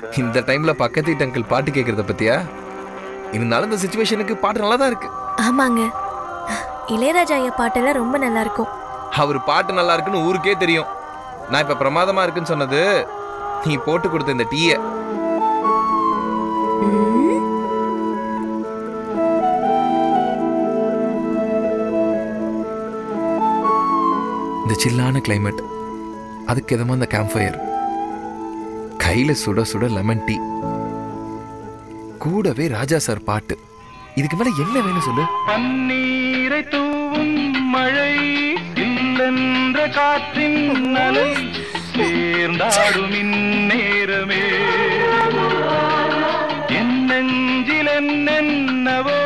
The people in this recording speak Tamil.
இந்த டைம்ல பக்கத்து வீட்டு அங்கிள் பாட்டு கேட்கறத பத்தியா இருந்தாலும் இந்த சுச்சுவேஷனுக்கு பாட்டு நல்லா தான் இருக்கு ஆமாங்க இளையராஜா ஐயா பாட்டெல்லாம் ரொம்ப நல்லா இருக்கும் அவர் பாட்டு நல்லா இருக்குன்னு ஊருக்கே தெரியும் நான் இப்ப பிரமாதமா இருக்குன்னு சொன்னது நீ போட்டு கொடுத்த இந்த டீயை இந்த சில்லான climate அதுக்கு எதமா இந்த கேம்ப் ஃபயர் கையில சுட சுட லெமன் டீ கூடவே ராஜா சார் பாட்டு இதுக்கு மேல என்ன வேணும் சொல்லு பன்னீரை தூவும் மழை இல்லென்ற காற்றின் அலை சேர்ந்தாடும் இந்நேரமே என் நெஞ்சில் என்னென்னவோ